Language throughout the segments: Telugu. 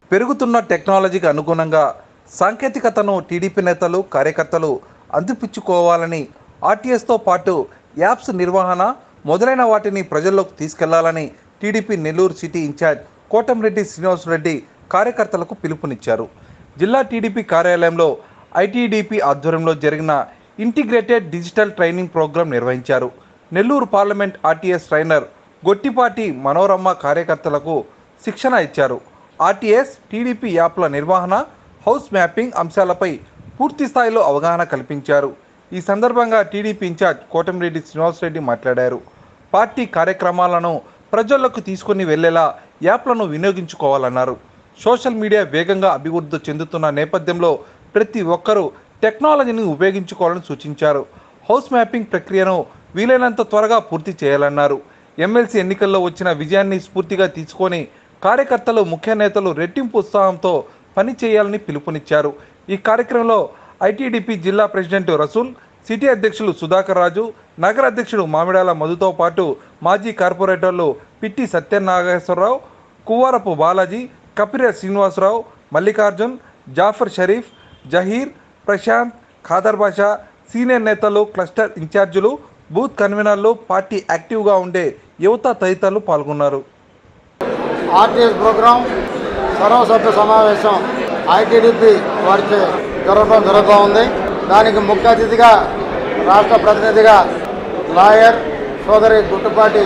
పెరుగుతున్న టెక్నాలజీకి అనుగుణంగా సాంకేతికతను టీడీపీ నేతలు కార్యకర్తలు అందిపుచ్చుకోవాలని ఆర్టీఎస్తో పాటు యాప్స్ నిర్వహణ మొదలైన వాటిని ప్రజల్లోకి తీసుకెళ్లాలని టీడీపీ నెల్లూరు సిటీ ఇన్ఛార్జ్ కోటంరెడ్డి శ్రీనివాసరెడ్డి కార్యకర్తలకు పిలుపునిచ్చారు జిల్లా టీడీపీ కార్యాలయంలో ఐటీడీపీ ఆధ్వర్యంలో జరిగిన ఇంటిగ్రేటెడ్ డిజిటల్ ట్రైనింగ్ ప్రోగ్రాం నిర్వహించారు Nellore parliament RTS trainer Gottipati Manoramma కార్యకర్తలకు శిక్షణ ఇచ్చారు ఆర్టీఎస్ టీడీపీ యాప్ల నిర్వహణ హౌస్ మ్యాపింగ్ అంశాలపై పూర్తి స్థాయిలో అవగాహన కల్పించారు ఈ సందర్భంగా టీడీపీ ఇన్ఛార్జ్ కోటమిరెడ్డి శ్రీనివాసరెడ్డి మాట్లాడారు పార్టీ కార్యక్రమాలను ప్రజల్లోకి తీసుకుని వెళ్లేలా యాప్లను వినియోగించుకోవాలన్నారు సోషల్ మీడియా వేగంగా అభివృద్ధి చెందుతున్న నేపథ్యంలో ప్రతి ఒక్కరూ టెక్నాలజీని ఉపయోగించుకోవాలని సూచించారు హౌస్ మ్యాపింగ్ ప్రక్రియను వీలైనంత త్వరగా పూర్తి చేయాలన్నారు ఎమ్మెల్సీ ఎన్నికల్లో వచ్చిన విజయాన్ని స్ఫూర్తిగా తీసుకొని కార్యకర్తలు ముఖ్య నేతలు రెట్టింపు ఉత్సాహంతో పని చేయాలని పిలుపునిచ్చారు ఈ కార్యక్రమంలో ఐటీడీపీ జిల్లా ప్రెసిడెంట్ రసూల్ సిటీ అధ్యక్షులు సుధాకర్ రాజు నగర అధ్యక్షుడు మామిడాల మధుతో పాటు మాజీ కార్పొరేటర్లు పిట్టి సత్యనాగేశ్వరరావు కువ్వారపు బాలాజీ కపిర శ్రీనివాసరావు మల్లికార్జున్ జాఫర్ షరీఫ్ జహీర్ ప్రశాంత్ ఖాదర్ బాషా సీనియర్ నేతలు క్లస్టర్ ఇన్ఛార్జీలు బూత్ కన్వీనర్లు పార్టీ యాక్టివ్గా ఉండే యువత తదితరులు పాల్గొన్నారు ఆర్టీఎస్ ప్రోగ్రాం సర్వసభ్య సమావేశం ఐటీడీపీ వారిచే జరగడం జరుగుతూ ఉంది దానికి ముఖ్య అతిథిగా రాష్ట్ర ప్రతినిధిగా లాయర్ సోదరి గుట్టుపాటి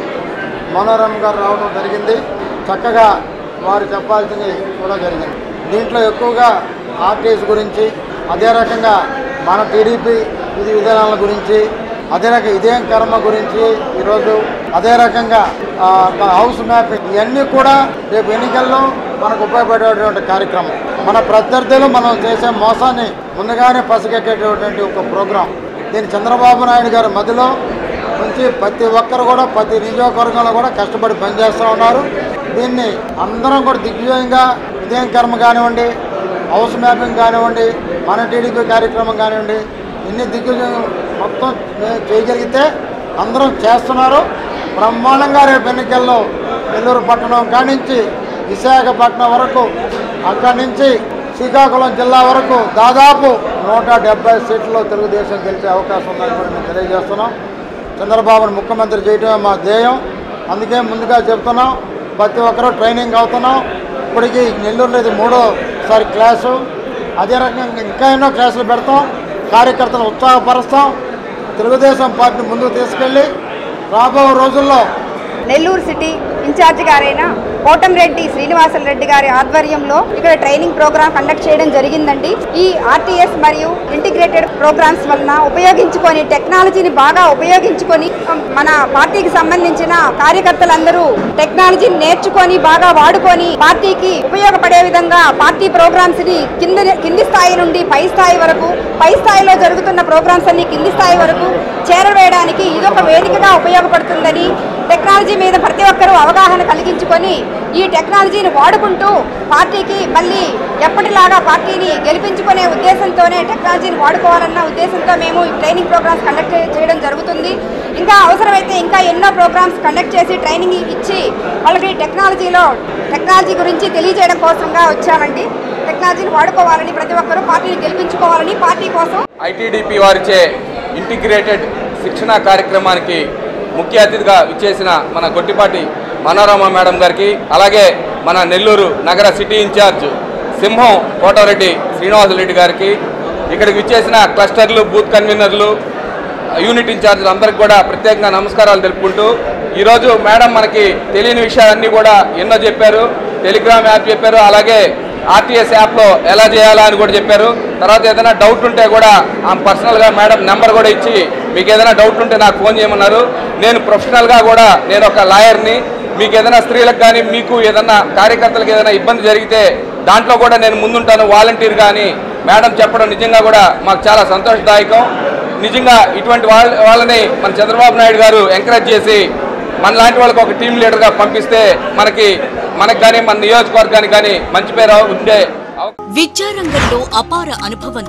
మనోరమ్ గారు రావడం జరిగింది చక్కగా వారు చెప్పాల్సింది కూడా జరిగింది దీంట్లో ఎక్కువగా ఆర్టీఎస్ గురించి అదే రకంగా మన టీడీపీ విధి విధానాల గురించి అదే రకంగా ఇదేం కర్మ గురించి ఈరోజు అదే రకంగా ఆ, హౌస్ మ్యాపింగ్ ఇవన్నీ కూడా రేపు ఎన్నికల్లో మనకు ఉపయోగపడేటువంటి కార్యక్రమం మన ప్రత్యర్థులు మనం చేసే మోసాన్ని ముందుగానే పసిగట్టేటటువంటి ఒక ప్రోగ్రాం దీన్ని చంద్రబాబు నాయుడు గారి మధ్యలో నుంచి ప్రతి ఒక్కరు కూడా ప్రతి నియోజకవర్గంలో కూడా కష్టపడి పనిచేస్తూ ఉన్నారు దీన్ని అందరం కూడా దిగ్విజయంగా ఉదయం కర్మ కానివ్వండి హౌస్ మ్యాపింగ్ కానివ్వండి మన టీడీపీ కార్యక్రమం కానివ్వండి ఇన్ని దిగ్విజయం మొత్తం మే- చేయగలిగితే అందరం చేస్తున్నారు బ్రహ్మాండంగా రేపు ఎన్నికల్లో నెల్లూరు పట్టణం కానించి విశాఖపట్నం వరకు అక్కడి నుంచి శ్రీకాకుళం జిల్లా వరకు దాదాపు నూట డెబ్బై సీట్లలో తెలుగుదేశం గెలిచే అవకాశం ఉందని కూడా మేము తెలియజేస్తున్నాం చంద్రబాబును ముఖ్యమంత్రి చేయడమే మా ధ్యేయం అందుకే ముందుగా చెప్తున్నాం ప్రతి ఒక్కరూ ట్రైనింగ్ అవుతున్నాం ఇప్పటికీ నెల్లూరులో ఇది మూడోసారి క్లాసు అదే రకంగా ఇంకా ఎన్నో క్లాసులు పెడతాం కార్యకర్తలు ఉత్సాహపరుస్తాం తెలుగుదేశం పార్టీ ముందుకు తీసుకెళ్ళి రాబో రోజుల్లో నెల్లూరు సిటీ ఇన్ఛార్జ్ గారైన కోటంరెడ్డి శ్రీనివాసల్ రెడ్డి గారి ఆధ్వర్యంలో ఇక్కడ ట్రైనింగ్ ప్రోగ్రామ్ కండక్ట్ చేయడం జరిగిందండి ఈ ఆర్టీఎస్ మరియు ఇంటిగ్రేటెడ్ ప్రోగ్రామ్స్ వలన ఉపయోగించుకొని టెక్నాలజీని బాగా ఉపయోగించుకొని మన పార్టీకి సంబంధించిన కార్యకర్తలందరూ టెక్నాలజీని నేర్చుకొని బాగా వాడుకొని పార్టీకి ఉపయోగపడే విధంగా పార్టీ ప్రోగ్రామ్స్ ని కింద కింది స్థాయి నుండి పై స్థాయి వరకు పై స్థాయిలో జరుగుతున్న ప్రోగ్రామ్స్ అన్ని కింది స్థాయి వరకు చేరవేయడానికి ఇదొక వేదికగా ఉపయోగపడుతుందని టెక్నాలజీ మీద ప్రతి ఒక్కరూ అవగాహన కలిగించుకొని ఈ టెక్నాలజీని వాడుకుంటూ పార్టీకి మళ్ళీ ఎప్పటిలాగా పార్టీని గెలిపించుకునే ఉద్దేశంతోనే టెక్నాలజీని వాడుకోవాలన్న ఉద్దేశంతో మేము ఈ ట్రైనింగ్ ప్రోగ్రామ్స్ కండక్ట్ చేయడం జరుగుతుంది ఇంకా అవసరమైతే ఇంకా ఎన్నో ప్రోగ్రామ్స్ కండక్ట్ చేసి ట్రైనింగ్ ఇచ్చి వాళ్ళకి టెక్నాలజీలో టెక్నాలజీ గురించి తెలియజేయడం కోసంగా వచ్చామండి టెక్నాలజీని వాడుకోవాలని ప్రతి ఒక్కరూ పార్టీని గెలిపించుకోవాలని పార్టీ కోసం ఐటీడీపీ వారిచే ఇంటిగ్రేటెడ్ శిక్షణ కార్యక్రమానికి ముఖ్య అతిథిగా విచ్చేసిన మన గొట్టిపాటి మనోరమ మేడం గారికి అలాగే మన నెల్లూరు నగర సిటీ ఇన్ఛార్జ్ సింహం కోటారెడ్డి శ్రీనివాసరెడ్డి గారికి ఇక్కడికి విచ్చేసిన క్లస్టర్లు బూత్ కన్వీనర్లు యూనిట్ ఇన్ఛార్జీలు అందరికి కూడా ప్రత్యేకంగా నమస్కారాలు తెలుపుకుంటూ ఈరోజు మేడం మనకి తెలియని విషయాలన్నీ కూడా ఎన్నో చెప్పారు టెలిగ్రామ్ యాప్ చెప్పారు అలాగే ఆర్టీఎస్ యాప్లో ఎలా చేయాలా అని కూడా చెప్పారు తర్వాత ఏదైనా డౌట్ ఉంటే కూడా ఆ పర్సనల్గా మేడం నెంబర్ కూడా ఇచ్చి మీకు ఏదైనా డౌట్ ఉంటే నాకు ఫోన్ చేయమన్నారు నేను ప్రొఫెషనల్గా కూడా నేను ఒక లాయర్ని మీకు ఏదైనా స్త్రీలకు కానీ మీకు ఏదైనా కార్యకర్తలకు ఏదైనా ఇబ్బంది జరిగితే దాంట్లో కూడా నేను ముందుంటాను వాలంటీర్ కానీ మేడం చెప్పడం నిజంగా కూడా మాకు చాలా సంతోషదాయకం నిజంగా ఇటువంటి వాళ్ళ వాళ్ళని మన చంద్రబాబు నాయుడు గారు ఎంకరేజ్ చేసి మన లాంటి వాళ్ళకి ఒక టీం లీడర్గా పంపిస్తే మనకి మనకు కానీ మన నియోజకవర్గానికి కానీ మంచి పేరు ఉండే అవ- విద్యారంగంలో అపార అనుభవంతో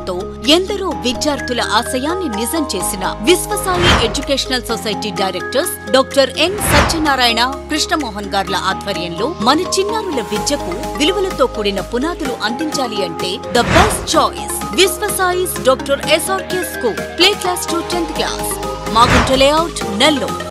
ఎందరో విద్యార్థుల ఆశయాన్ని నిజం చేసిన Viswasai educational society directors doctor N Satyanarayana Krishnamohan గార్ల ఆధ్వర్యంలో మన చిన్నారుల విద్యకు విలువలతో కూడిన పునాదులు అందించాలి అంటే the best choice Viswasai's doctor SRK school play class to tenth class Magunta layout Nellore